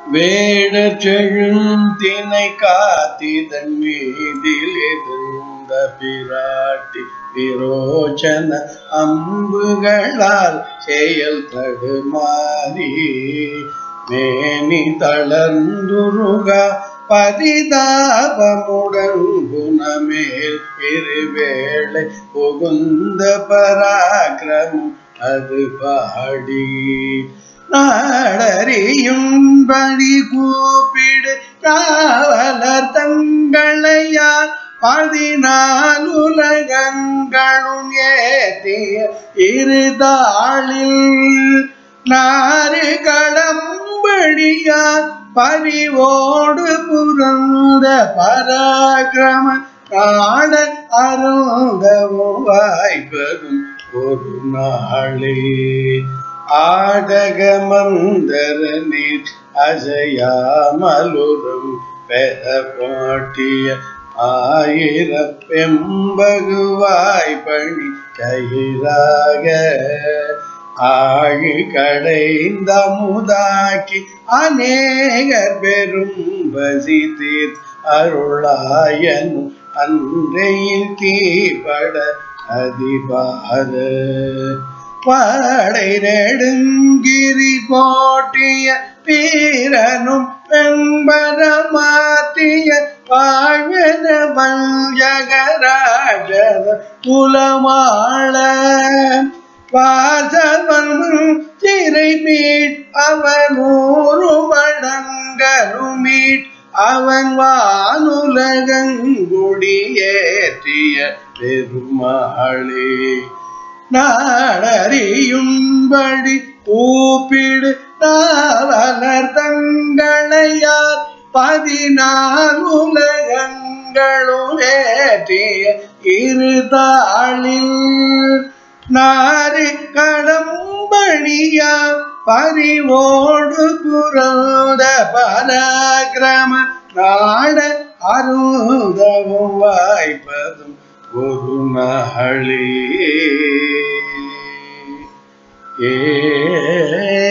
வேடர் செழுந்தினை காத்திதன் மீதில் இருந்த பிராட்டி விரோச்சன அம்புகளால் செயல் தடுமாறி மேனி தளர்ந்துருகா பரிதாபமுடன் குணமேல் இருவேளை புகுந்த பராக்கிரமம் அது பாடி நாடறியும்படி கூப்பிடு காவலர் தங்களையார் பதினாலுலகங்களும் ஏத்திய இருதாளில் நாறு கடம்படியார் பரிவோடு புரந்த பராக்கிரம நாட அருந்தவும் வாய்ப்பதும் ஒரு நாளே ஆடக மந்தர நீர் அசையாமலுரம் பெற பாட்டிய ஆயிரப்பெம்பகுவாய் பணி கயிறாக ஆழி கடைந்த முதாக்கி அநேகர் பெரும் பசி தீர் அருளாயனும் அன்றையில் கீபட அதிபார பாடை நெடுங்கிரி போட்டிய வீரனும் பெண்பர மாற்றிய வாழ்வன வஞ்சகராஜத குலமாள வாசவன் சிறை மீட் அவன் ஊரு மடங்கரும் மீட் அவன் வானுலகங்குடியேற்றிய பெருமாளே நாடறியும்படி கூப்பிடு நாவலர் தங்களையார் பதினாலுலகங்களும் ஏற்றிய இருதாளில் நாரி கடம்பணியா பரிவோடு புரோத பராக்கிரம நாட அருந்தவும் வாய்ப்பதும் ஒரு நாளே ஏ